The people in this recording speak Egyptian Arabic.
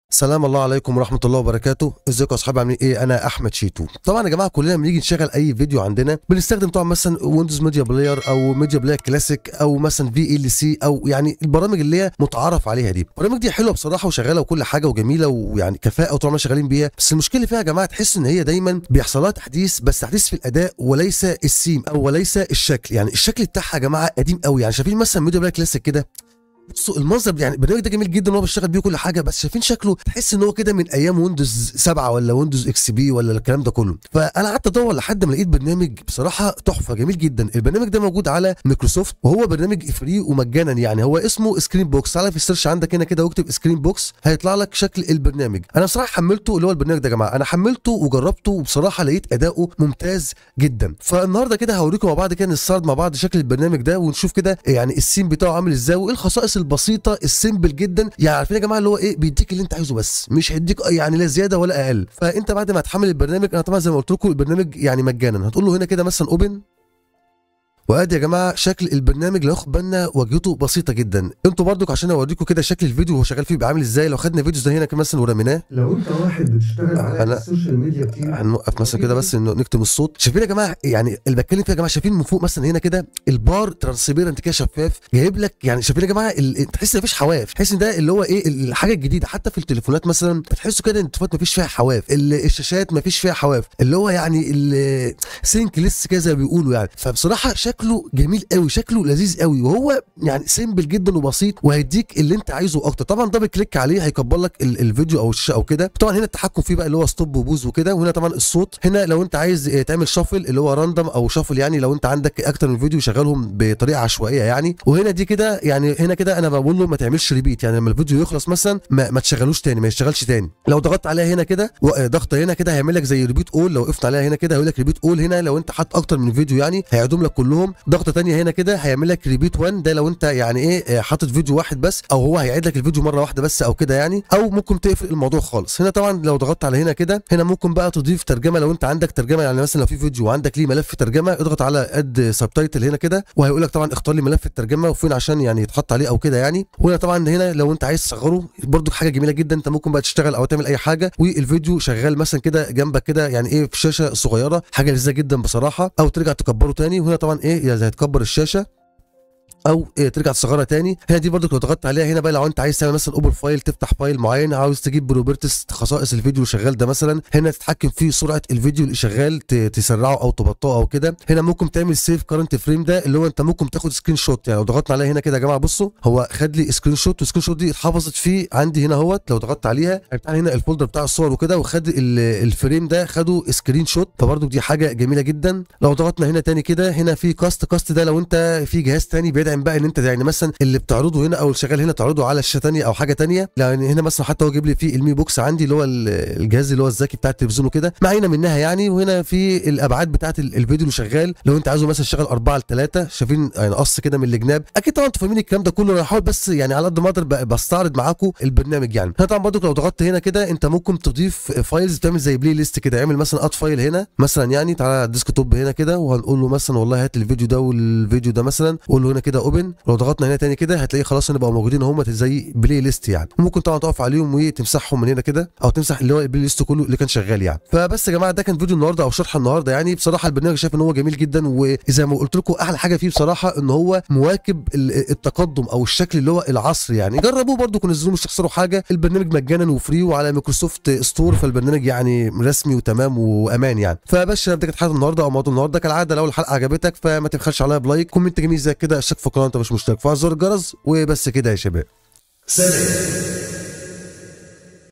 سلام الله عليكم ورحمة الله وبركاته، ازيكم يا اصحابي عاملين ايه؟ أنا أحمد شيتو. طبعا يا جماعة كلنا لما نيجي نشغل أي فيديو عندنا بنستخدم طبعا مثلا ويندوز ميديا بلاير أو ميديا بلاير كلاسيك أو مثلا في ال سي أو يعني البرامج اللي هي متعارف عليها دي. البرامج دي حلوة بصراحة وشغالة وكل حاجة وجميلة ويعني كفاءة وطبعا شغالين بيها، بس المشكلة اللي فيها يا جماعة تحس إن هي دايما بيحصل لها تحديث بس تحديث في الأداء وليس السيم أو وليس الشكل، يعني الشكل بتاعها يا جماعة قديم قوي، يعني شايفين مثلا ميديا بلاير كلاسيك كده بصوا المنظر يعني البرنامج ده جميل جدا وهو بيشتغل بيه كل حاجه بس شايفين شكله تحس ان هو كده من ايام ويندوز 7 ولا ويندوز اكس بي ولا الكلام ده كله فانا قعدت ادور لحد ما لقيت برنامج بصراحه تحفه جميل جدا البرنامج ده موجود على مايكروسوفت وهو برنامج فري ومجانا يعني هو اسمه سكرين بوكس تعالى في السيرش عندك هنا كده واكتب سكرين بوكس هيطلع لك شكل البرنامج انا بصراحه حملته اللي هو البرنامج ده يا جماعه انا حملته وجربته وبصراحه لقيت اداؤه ممتاز جدا فالنهارده كده هوريكم مع بعض كده نستعرض مع بعض شكل البرنامج ده ونشوف كده يعني السين بتاعه عامل ازاي وايه الخصائص البسيطه السيمبل جدا يعني عارفين يا جماعه اللي هو ايه بيديك اللي انت عايزه بس مش هيديك يعني لا زياده ولا اقل فانت بعد ما تحمل البرنامج انا طبعا زي ما قلت لكم البرنامج يعني مجانا هتقول له هنا كده مثلا اوبن وادي يا جماعه شكل البرنامج لو ناخد بالنا واجهته بسيطه جدا انتوا برضك عشان اوريكم كده شكل الفيديو وهو شغال فيه بيبقى عامل ازاي لو خدنا فيديو زي هنا كده مثلا ورميناه لو انت واحد بتشتغل على أنا- السوشيال ميديا كتير هنوقف مثلا كده بس انه نكتب الصوت شايفين يا جماعه يعني اللي بتكلم فيه يا جماعه شايفين من فوق مثلا هنا كده البار ترانسبيرنت كده شفاف جايب لك يعني شايفين يا جماعه ال- تحس مفيش حواف تحس ان ده اللي هو ايه الحاجه الجديده حتى في التليفونات مثلا بتحسوا كده ان التليفونات مفيش فيها حواف ال- الشاشات مفيش فيها حواف اللي هو يعني السينك لسه كده زي ما بيقولوا يعني فبصراحه شكله جميل قوي شكله لذيذ قوي وهو يعني سيمبل جدا وبسيط وهيديك اللي انت عايزه اكتر طبعا دبل كليك عليه هيكبر لك ال- الفيديو او الشاشه او كده طبعا هنا التحكم فيه بقى اللي هو ستوب وبوز وكده وهنا طبعا الصوت هنا لو انت عايز اه، تعمل شافل اللي هو راندوم او شافل يعني لو انت عندك اكتر من فيديو شغالهم بطريقه عشوائيه يعني وهنا دي كده يعني هنا كده انا بقول له ما تعملش ريبيت يعني لما الفيديو يخلص مثلا ما, ما تشغلوش تاني ما يشتغلش تاني لو ضغطت عليها هنا كده و- اه، ضغطه هنا كده هيعمل لك زي ريبيت اول لو وقفت عليها هنا كده هيقول لك ريبيت اول هنا لو انت حاطط اكتر من فيديو يعني هيعدهم لك كلهم ضغطه تانية هنا كده هيعمل لك ريبيت 1 ده لو انت يعني ايه اه، حاطط فيديو واحد بس او هو هيعيد لك الفيديو مره واحده بس او كده يعني او ممكن تقفل الموضوع خالص هنا طبعا لو ضغطت على هنا كده هنا ممكن بقى تضيف ترجمه لو انت عندك ترجمه يعني مثلا لو في فيديو وعندك ليه ملف ترجمه اضغط على اد سبتايتل هنا كده وهيقول لك طبعا اختار لي ملف الترجمه وفين عشان يعني يتحط عليه او كده يعني وهنا طبعا هنا لو انت عايز تصغره برضو حاجه جميله جدا انت ممكن بقى تشتغل او تعمل اي حاجه والفيديو شغال مثلا كده جنبك كده يعني ايه في شاشه صغيره حاجه لذيذه جدا بصراحه او ترجع تكبره تاني وهنا طبعا ايه يعني هتكبر الشاشه او إيه ترجع تصغرها تاني هنا دي برضك لو ضغطت عليها هنا بقى لو انت عايز تعمل مثلا اوبن فايل تفتح فايل معين عاوز تجيب بروبرتس خصائص الفيديو اللي شغال ده مثلا هنا تتحكم في سرعه الفيديو اللي شغال ت- تسرعه او تبطئه او كده هنا ممكن تعمل سيف كارنت فريم ده اللي هو انت ممكن تاخد سكرين شوت يعني لو ضغطنا عليها هنا كده يا جماعه بصوا هو خد لي سكرين شوت والسكرين شوت دي اتحفظت فيه عندي هنا اهوت لو ضغطت عليها هيفتح لي هنا الفولدر بتاع الصور وكده وخد ال- الفريم ده خده سكرين شوت فبرضه دي حاجه جميله جدا لو ضغطنا هنا تاني كده هنا في كاست كاست ده لو انت في جهاز تاني بيدعم بقى ان انت يعني مثلا اللي بتعرضه هنا او اللي شغال هنا تعرضه على شاشه تانيه او حاجه تانيه يعني هنا مثلا حتى هو جايب لي في المي بوكس عندي اللي هو ال- الجهاز اللي هو الذكي بتاع التلفزيون وكده معينه منها يعني وهنا في الابعاد بتاعت ال- الفيديو اللي شغال لو انت عايزه مثلا شغال 4 ل 3 شايفين يعني قص كده من الجناب اكيد طبعا انتوا فاهمين الكلام ده كله انا هحاول بس يعني على قد ما اقدر ب- بستعرض معاكم البرنامج يعني هنا طبعا برضك لو ضغطت هنا كده انت ممكن تضيف فايلز تعمل زي بلاي ليست كده اعمل مثلا اد فايل هنا مثلا يعني تعالى على الديسك توب هنا كده وهنقول له مثلا والله هات الفيديو ده والفيديو ده مثلا قول له هنا كده اوبن لو ضغطنا هنا تاني كده هتلاقيه خلاص هنا بقوا موجودين هم زي بلاي ليست يعني ممكن طبعا تقف عليهم وتمسحهم من هنا كده او تمسح اللي هو البلاي ليست كله اللي كان شغال يعني فبس يا جماعه ده كان فيديو النهارده او شرح النهارده يعني بصراحه البرنامج شايف ان هو جميل جدا وزي ما قلت لكم احلى حاجه فيه بصراحه ان هو مواكب ال- التقدم او الشكل اللي هو العصري يعني جربوه برضو كنتوا نزلوه مش تخسروا حاجه البرنامج مجانا وفري وعلى مايكروسوفت ستور فالبرنامج يعني رسمي وتمام وامان يعني فبس ده كانت حلقه النهارده او موضوع النهارده كالعاده لو الحلقه عجبتك فما تبخلش عليها بلايك كومنت جميل زي كده اشترك في القناه انت مش مشترك فعل زر الجرس وبس كده يا شباب سلام